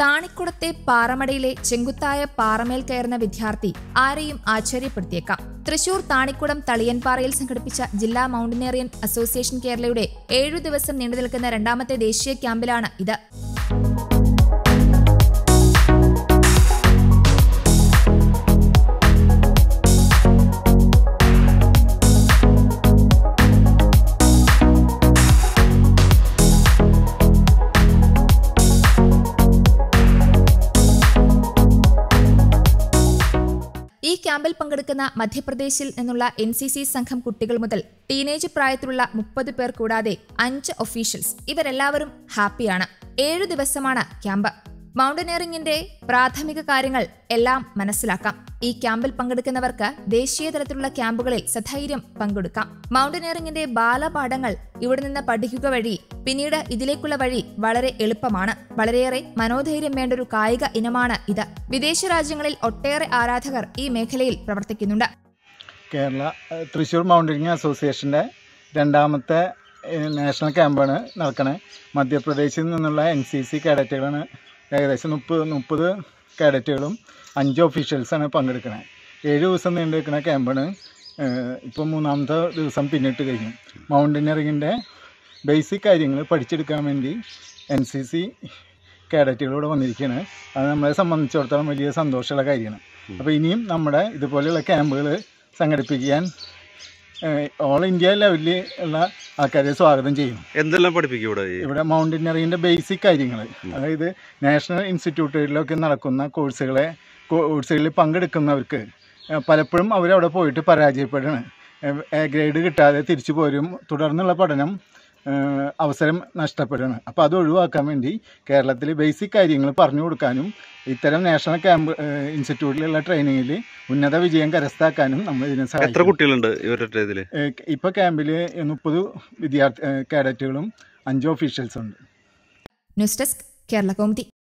താണിക്കുടത്തെ പാറമടയിലെ ചെങ്കുത്തായ പാറമേൽ കയറുന്ന വിദ്യാർത്ഥി ആരെയും ആശ്ചര്യപ്പെടുത്തിയേക്കാം തൃശൂർ താണിക്കുടം തളിയൻപാറയിൽ സംഘടിപ്പിച്ച ജില്ലാ മൗണ്ടനേറിയൻ അസോസിയേഷൻ കേരളയുടെ ഏഴു ദിവസം നീണ്ടുനിൽക്കുന്ന രണ്ടാമത്തെ ദേശീയ ക്യാമ്പിലാണ് ഇത് ഈ ക്യാമ്പിൽ പങ്കെടുക്കുന്ന മധ്യപ്രദേശിൽ നിന്നുള്ള എൻ സി സി സംഘം കുട്ടികൾ മുതൽ ടീനേജ് പ്രായത്തിലുള്ള മുപ്പത് പേർ കൂടാതെ അഞ്ച് ഒഫീഷ്യൽസ് ഇവരെല്ലാവരും ഹാപ്പിയാണ് ഏഴു ദിവസമാണ് ക്യാമ്പ് മൗണ്ടനറിംഗിന്റെ പ്രാഥമിക കാര്യങ്ങൾ എല്ലാം മനസ്സിലാക്കാം ഈ ക്യാമ്പിൽ പങ്കെടുക്കുന്നവർക്ക് ദേശീയ തലത്തിലുള്ള ക്യാമ്പുകളിൽ സധൈര്യം പങ്കെടുക്കാം മൗണ്ടനറിംഗിന്റെ ബാലപാഠങ്ങൾ ഇവിടെ നിന്ന് പഠിക്കുക വഴി പിന്നീട് ഇതിലേക്കുള്ള വഴി വളരെ എളുപ്പമാണ് വളരെയേറെ മനോധൈര്യം വേണ്ട ഒരു കായിക ഇനമാണ് ഇത് വിദേശ രാജ്യങ്ങളിൽ ഒട്ടേറെ ആരാധകർ ഈ മേഖലയിൽ പ്രവർത്തിക്കുന്നുണ്ട് കേരള ഏഹ്, തൃശ്ശൂർ മൗണ്ടനിങ് അസോസിയേഷൻ്റെ രണ്ടാമത്തെ ഏഹ്, നാഷണൽ ക്യാമ്പാണ് നടക്കണേ മധ്യപ്രദേശിൽ നിന്നുള്ള എൻ സി സി കേഡറ്റുകളാണ് ഏകദേശം മുപ്പത് മുപ്പത് കേഡറ്റുകളും അഞ്ച് ഒഫീഷ്യൽസാണ് പങ്കെടുക്കുന്നത് ഏഴ് ദിവസം നീണ്ടു നിൽക്കുന്ന ക്യാമ്പാണ് ഇപ്പോൾ മൂന്നാമത്തെ ദിവസം പിന്നിട്ട് കഴിഞ്ഞു മൗണ്ടനറിങ്ങിൻ്റെ ബേസിക് കാര്യങ്ങൾ പഠിച്ചെടുക്കാൻ വേണ്ടി എൻ സി സി കേഡറ്റുകളിവിടെ വന്നിരിക്കുകയാണ് അത് നമ്മളെ സംബന്ധിച്ചിടത്തോളം വലിയ സന്തോഷമുള്ള കാര്യമാണ് അപ്പോൾ ഇനിയും നമ്മുടെ ഇതുപോലെയുള്ള ക്യാമ്പുകൾ സംഘടിപ്പിക്കാൻ ഓൾ ഇന്ത്യ ലെവലിൽ ഉള്ള ആൾക്കാരെ സ്വാഗതം ചെയ്യും എന്തെല്ലാം പഠിപ്പിക്കും ഇവിടെ ഈ ഇവിടെ മൗണ്ടനറിങ്ങിൻ്റെ ബേസിക് കാര്യങ്ങൾ അതായത് നാഷണൽ ഇൻസ്റ്റിറ്റ്യൂട്ടുകളിലൊക്കെ നടക്കുന്ന കോഴ്സുകളെ കോഴ്സുകളിൽ പങ്കെടുക്കുന്നവർക്ക് ഏഹ് പലപ്പോഴും അവരവിടെ പോയിട്ട് പരാജയപ്പെടുകയാണ് എ ഗ്രേഡ് കിട്ടാതെ തിരിച്ചു പോരും തുടർന്നുള്ള പഠനം ഏഹ് അവസരം നഷ്ടപ്പെടുകയാണ് അപ്പോൾ അത് ഒഴിവാക്കാൻ വേണ്ടി കേരളത്തിൽ ബേസിക് കാര്യങ്ങൾ പറഞ്ഞു കൊടുക്കാനും ഇത്തരം നാഷണൽ ക്യാമ്പ് ഏഹ് ഇൻസ്റ്റിറ്റ്യൂട്ടിലുള്ള ട്രെയിനിങ്ങിൽ ഉന്നത വിജയം കരസ്ഥമാക്കാനും നമ്മൾ ഇതിനെ എത്ര സഹായിക്കും കുട്ടികളുണ്ട് ഇവരുടെ ഇതില് ഏഹ് ഇപ്പോൾ ക്യാമ്പിൽ മുപ്പത് വിദ്യാർത്ഥി ഏഹ് കേഡറ്റുകളും അഞ്ച് ഓഫീഷ്യൽസും ഉണ്ട് ന്യൂസ് ഡെസ്ക് കേരള കൗമുദി